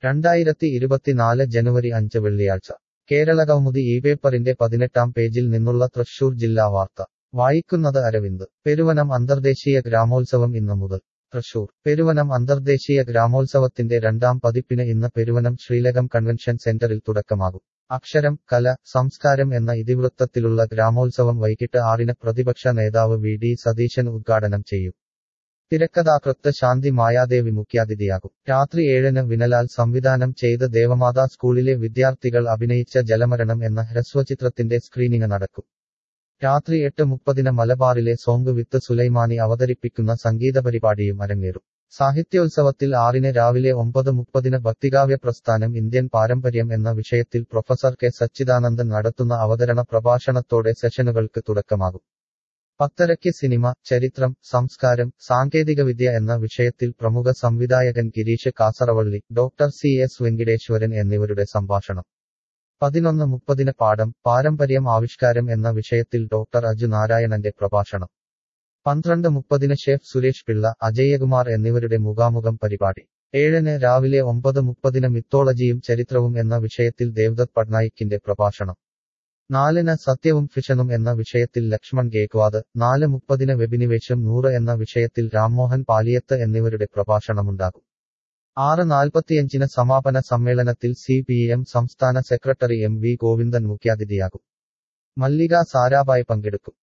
രണ്ടായിരത്തി ഇരുപത്തിനാല് ജനുവരി അഞ്ച് വെള്ളിയാഴ്ച കേരളകൗമുദി ഈ പേപ്പറിന്റെ പതിനെട്ടാം പേജിൽ നിന്നുള്ള തൃശൂർ ജില്ലാ വാർത്ത വായിക്കുന്നത് അരവിന്ദ് പെരുവനം അന്തർദേശീയ ഗ്രാമോത്സവം ഇന്ന് മുതൽ തൃശൂർ പെരുവനം അന്തർദേശീയ ഗ്രാമോത്സവത്തിന്റെ രണ്ടാം പതിപ്പിന് ഇന്ന് പെരുവനം ശ്രീലകം കൺവെൻഷൻ സെന്ററിൽ തുടക്കമാകും അക്ഷരം കല സംസ്കാരം എന്ന ഇതിവൃത്തത്തിലുള്ള ഗ്രാമോത്സവം വൈകിട്ട് ആറിന് പ്രതിപക്ഷ നേതാവ് വി ഡി സതീശൻ ഉദ്ഘാടനം ചെയ്യും തിരക്കഥാകൃത്ത് ശാന്തി മായാദേവി മുഖ്യാതിഥിയാകും രാത്രി ഏഴിന് വിനലാൽ സംവിധാനം ചെയ്ത ദേവമാതാ സ്കൂളിലെ വിദ്യാർത്ഥികൾ അഭിനയിച്ച ജലമരണം എന്ന ഹ്രസ്വചിത്രത്തിന്റെ സ്ക്രീനിംഗ് നടക്കും രാത്രി എട്ട് മുപ്പതിന് മലബാറിലെ സോങ് വിത്ത് സുലൈമാനി അവതരിപ്പിക്കുന്ന സംഗീത പരിപാടിയും അരങ്ങേറും സാഹിത്യോത്സവത്തിൽ ആറിന് രാവിലെ ഒമ്പത് മുപ്പതിന് ഭക്തികാവ്യ പ്രസ്ഥാനം ഇന്ത്യൻ പാരമ്പര്യം എന്ന വിഷയത്തിൽ പ്രൊഫസർ കെ സച്ചിദാനന്ദൻ നടത്തുന്ന അവതരണ പ്രഭാഷണത്തോടെ സെഷനുകൾക്ക് തുടക്കമാകും പത്തരയ്ക്ക് സിനിമ ചരിത്രം സംസ്കാരം സാങ്കേതികവിദ്യ എന്ന വിഷയത്തിൽ പ്രമുഖ സംവിധായകൻ Girish Kasaravalli doctor C S Venkiteswaran എന്നിവരുടെ സംഭാഷണം പതിനൊന്ന് മുപ്പതിന് പാഠം പാരമ്പര്യം ആവിഷ്കാരം എന്ന വിഷയത്തിൽ ഡോക്ടർ അജു നാരായണന്റെ പ്രഭാഷണം പന്ത്രണ്ട് മുപ്പതിന് ഷെഫ് സുരേഷ് പിള്ള അജയകുമാർ എന്നിവരുടെ മുഖാമുഖം പരിപാടി ഏഴിന് രാവിലെ ഒമ്പത് മുപ്പതിന് മിത്തോളജിയും ചരിത്രവും എന്ന വിഷയത്തിൽ ദേവദത്ത് പട്നായിക്കിന്റെ പ്രഭാഷണം നാലിന് സത്യവും ഫിഷനും എന്ന വിഷയത്തിൽ ലക്ഷ്മൺ ഗേക്വാദ് നാല് മുപ്പതിന് വെബിനിവേശം നൂറ് എന്ന വിഷയത്തിൽ രാംമോഹൻ പാലിയത്ത് എന്നിവരുടെ പ്രഭാഷണമുണ്ടാകും ആറ് നാൽപ്പത്തിയഞ്ചിന് സമാപന സമ്മേളനത്തിൽ സി പി എം സംസ്ഥാന സെക്രട്ടറി എം വി ഗോവിന്ദൻ മുഖ്യാതിഥിയാകും മല്ലിക സാരാഭായ് പങ്കെടുക്കും